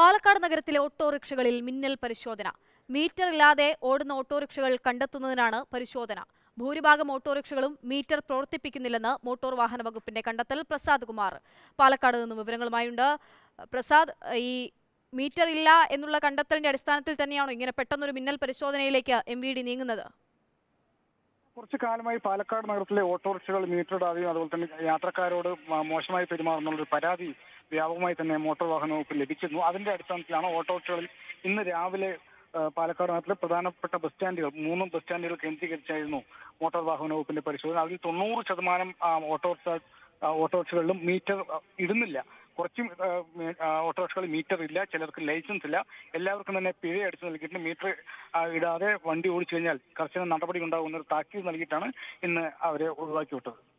പാലക്കാട് നഗരത്തിലെ ഓട്ടോറിക്ഷകളിൽ മിന്നൽ പരിശോധന മീറ്റർ ഇല്ലാതെ ഓടുന്ന ഓട്ടോറിക്ഷകൾ കണ്ടെത്തുന്നതിനാണ് പരിശോധന ഭൂരിഭാഗം ഓട്ടോറിക്ഷകളും മീറ്റർ പ്രവർത്തിപ്പിക്കുന്നില്ലെന്ന് മോട്ടോർ വാഹന വകുപ്പിന്റെ കണ്ടെത്തൽ പ്രസാദ് കുമാർ പാലക്കാട് നിന്നും വിവരങ്ങളുമായുണ്ട് പ്രസാദ് ഈ മീറ്റർ ഇല്ല എന്നുള്ള കണ്ടെത്തലിന്റെ അടിസ്ഥാനത്തിൽ തന്നെയാണോ ഇങ്ങനെ പെട്ടെന്നൊരു മിന്നൽ പരിശോധനയിലേക്ക് എം വി ഡി നീങ്ങുന്നത് കുറച്ചു കാലമായി പാലക്കാട് നഗരത്തിലെ ഓട്ടോറിക്ഷകൾ മീറ്റർ ഇടാതെയും അതുപോലെ തന്നെ യാത്രക്കാരോട് മ- മോശമായി പെരുമാറുന്നുള്ള ഒരു പരാതി വ്യാപകമായി തന്നെ മോട്ടോർ വാഹന വകുപ്പ് ലഭിച്ചിരുന്നു അതിന്റെ അടിസ്ഥാനത്തിലാണ് ഓട്ടോറിക്ഷകളിൽ ഇന്ന് രാവിലെ ആ, പാലക്കാട് നഗരത്തിലെ പ്രധാനപ്പെട്ട ബസ് സ്റ്റാൻഡുകൾ മൂന്നും ബസ് സ്റ്റാൻഡുകൾ കേന്ദ്രീകരിച്ചായിരുന്നു മോട്ടോർ വാഹന വകുപ്പിന്റെ പരിശോധന അതിൽ തൊണ്ണൂറ് ശതമാനം ആ, ഓട്ടോറിക്ഷ ആ, ഓട്ടോറിക്ഷകളിലും മീറ്റർ ആ, ഇടുന്നില്ല കുറച്ചും ആ, മീ- ആ, ഓട്ടോറിക്ഷകളിൽ മീറ്റർ ഇല്ല ചിലർക്ക് ലൈസൻസ് ഇല്ല എല്ലാവർക്കും തന്നെ പിഴ അടിച്ചു നൽകിയിട്ട് മീറ്റർ ആ, ഇടാതെ വണ്ടി ഓടിച്ചു കഴിഞ്ഞാൽ കർശന നടപടി ഉണ്ടാകുന്ന ഒരു താക്കീത് നൽകിയിട്ടാണ് ഇന്ന് അവരെ ഒഴിവാക്കി വിട്ടത്